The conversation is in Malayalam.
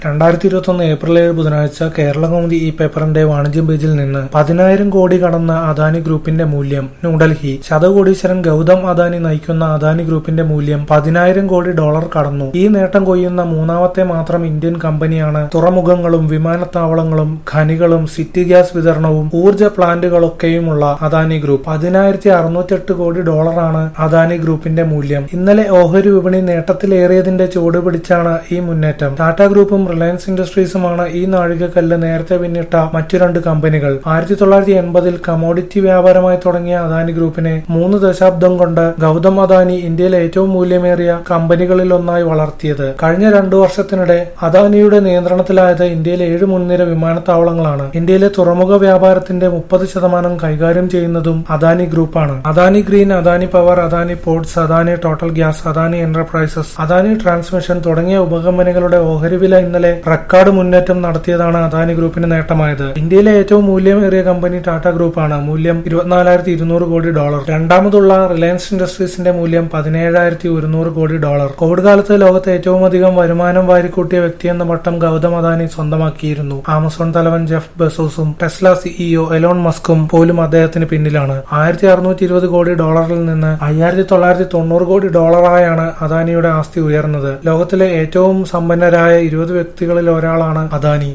രണ്ടായിരത്തി ഇരുപത്തൊന്ന് ഏപ്രിൽ ഏഴ് ബുധനാഴ്ച കേരളകൗമുദി ഈ പേപ്പറിന്റെ വാണിജ്യം പേജിൽ നിന്ന് പതിനായിരം കോടി കടന്ന അദാനി ഗ്രൂപ്പിന്റെ മൂല്യം ന്യൂഡൽഹി ശതകോടീശ്വരൻ ഗൗതം അദാനി നയിക്കുന്ന അദാനി ഗ്രൂപ്പിന്റെ മൂല്യം പതിനായിരം കോടി ഡോളർ കടന്നു ഈ നേട്ടം കൊയ്യുന്ന മൂന്നാമത്തെ മാത്രം ഇന്ത്യൻ കമ്പനിയാണ് തുറമുഖങ്ങളും വിമാനത്താവളങ്ങളും ഖനികളും സിറ്റി ഗ്യാസ് വിതരണവും ഊർജ്ജ പ്ലാന്റുകളൊക്കെയുമുള്ള അദാനി ഗ്രൂപ്പ് പതിനായിരത്തി അറുന്നൂറ്റെട്ട് കോടി ഡോളറാണ് അദാനി ഗ്രൂപ്പിന്റെ മൂല്യം ഇന്നലെ ഓഹരി വിപണി നേട്ടത്തിലേറിയതിന്റെ ചുവട് പിടിച്ചാണ് ഈ മുന്നേറ്റം ടാറ്റ ഗ്രൂപ്പും റിലയൻസ് ഇൻഡസ്ട്രീസുമാണ് ഈ നാഴികക്കല്ല് നേരത്തെ പിന്നിട്ട മറ്റു രണ്ട് കമ്പനികൾ ആയിരത്തി തൊള്ളായിരത്തി എൺപതിൽ കമോഡിറ്റി വ്യാപാരമായി തുടങ്ങിയ അദാനി ഗ്രൂപ്പിനെ മൂന്ന് ദശാബ്ദം കൊണ്ട് ഗൗതം അദാനി ഇന്ത്യയിലെ ഏറ്റവും മൂല്യമേറിയ കമ്പനികളിൽ ഒന്നായി വളർത്തിയത് കഴിഞ്ഞ രണ്ടു വർഷത്തിനിടെ അദാനിയുടെ നിയന്ത്രണത്തിലായത് ഇന്ത്യയിലെ ഏഴ് മുൻനിര വിമാനത്താവളങ്ങളാണ് ഇന്ത്യയിലെ തുറമുഖ വ്യാപാരത്തിന്റെ മുപ്പത് ശതമാനം കൈകാര്യം ചെയ്യുന്നതും അദാനി ഗ്രൂപ്പാണ് Adani green Adani power Adani ports Adani total gas Adani enterprises Adani transmission തുടങ്ങിയ ഉപകമ്പനികളുടെ ഓഹരി വില ഇന്നലെ റെക്കോർഡ് മുന്നേറ്റം നടത്തിയതാണ് അദാനി ഗ്രൂപ്പിന് നേട്ടമായത് ഇന്ത്യയിലെ ഏറ്റവും മൂല്യമേറിയ കമ്പനി ടാറ്റ ഗ്രൂപ്പാണ് മൂല്യം ഇരുപത്തിനാലായിരത്തി ഇരുന്നൂറ് കോടി ഡോളർ രണ്ടാമതുള്ള റിലയൻസ് ഇൻഡസ്ട്രീസിന്റെ മൂല്യം പതിനേഴായിരത്തി ഒരുന്നൂറ് കോടി ഡോളർ കോവിഡ് കാലത്ത് ലോകത്തെ ഏറ്റവും അധികം വരുമാനം വാരിക്കൂട്ടിയ വ്യക്തിയെന്ന പട്ടം ഗൗതം അദാനി സ്വന്തമാക്കിയിരുന്നു ആമസോൺ തലവൻ ജെഫ് ബെസോസും ടെസ്ല സിഇഒ എലോൺ മസ്കും പോലും അദ്ദേഹത്തിന് പിന്നിലാണ് ആയിരത്തി അറുന്നൂറ്റി ഇരുപത് കോടി ഡോളറിൽ നിന്ന് അയ്യായിരത്തി തൊള്ളായിരത്തി തൊണ്ണൂറ് കോടി ഡോളറായാണ് അദാനിയുടെ ആസ്തി ഉയർന്നത് ലോകത്തിലെ ഏറ്റവും സമ്പന്നരായ ഇരുപത് വ്യക്തികളിൽ ഒരാളാണ് അദാനി